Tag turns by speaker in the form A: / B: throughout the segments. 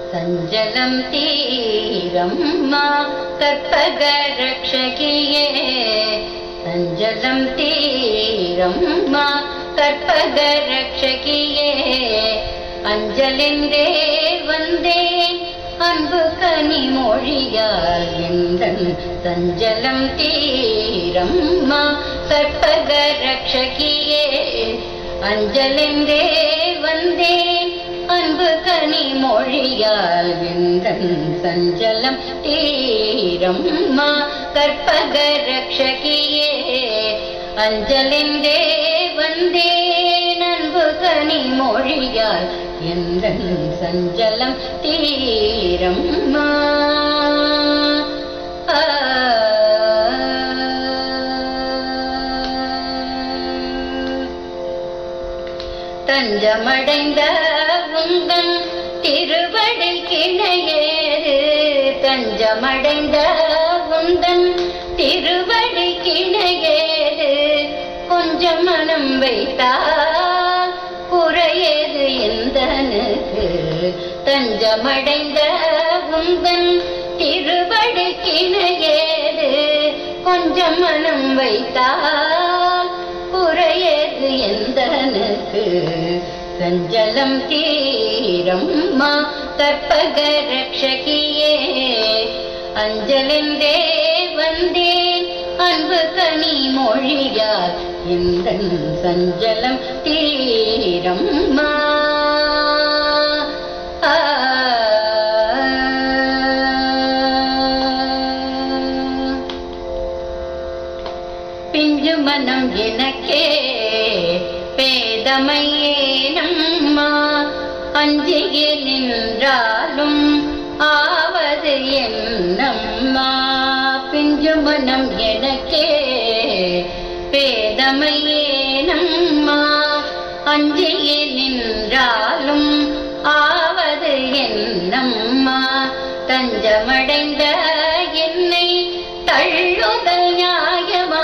A: சஞ்சலம் தீரம்மா கற்பக ரக்ஷகியே சஞ்சலம் தீரம்மா கற்பக ரக்ஷகியே அஞ்சலென்றே வந்தேன் அன்பு கனி மொழியால் எந்தன் சஞ்சலம் தீரம்மா கற்பக ரக்ஷகியே அஞ்சலென்றே வந்தேன் அன்பு கனி மொழியால் எந்தன் சஞ்சலம் தீரம்மா கற்பக ரக்ஷகியே அஞ்சலென்றே வந்தேன் அன்பு கனி மொழியால் எந்தன் சஞ்சலம் தீரம்மா ஆ. தஞ்சமடைந்த உந்தன் திருவடி கிணையேறு தஞ்சமடைந்த உந்தன் திருவடி கிணையேறு கொஞ்சம் மனம் வைத்தா குறையது எந்தனுக்கு தஞ்சமடைந்த உந்தன் திருவடி கிணையேறு கொஞ்சம் மனம் வைத்தால் குறையது எந்தனுக்கு சஞ்சலம் தீரம்மா கற்பக ரக்ஷகியே அஞ்சலென்றே வந்தேன் அன்பு கனி மொழியால் எந்த சஞ்சலம் தீரம்மா ஆ. பிஞ்சு மனம் எனக்கே பேதமையேனம்மா அஞ்சியே நின்றாலும் ஆவது என்னம்மா பிஞ்சு மனம் எனக்கே பேதமையேனம்மா அஞ்சியே நின்றாலும் ஆவது என்னம்மா தஞ்சமடைந்த என்னை தள்ளுதல் நியாயமா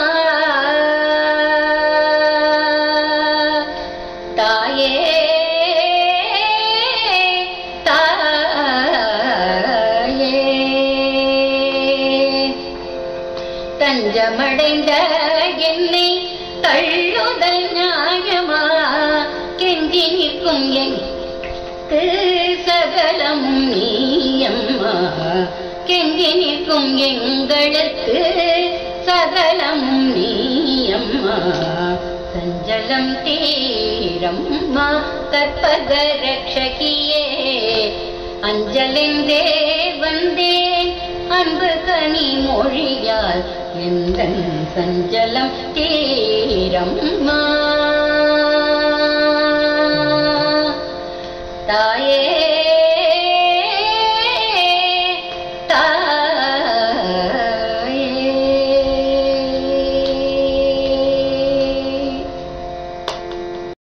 A: தாயே தாயே தஞ்சமடைந்த என்னை தள்ளுதல் நியாயமா கெஞ்சி நிற்கும் எங்கு சகலம் நீயம்மா கெஞ்சி நிற்கும் எங்களுக்கு சகலம் நீயம்மா சஞ்சலம் தீரம்மா கற்பக ரக்ஷகியே அஞ்சலென்றே வந்தேன் அன்பு கனி மொழியால் எந்த சஞ்சலம் தீரம்மா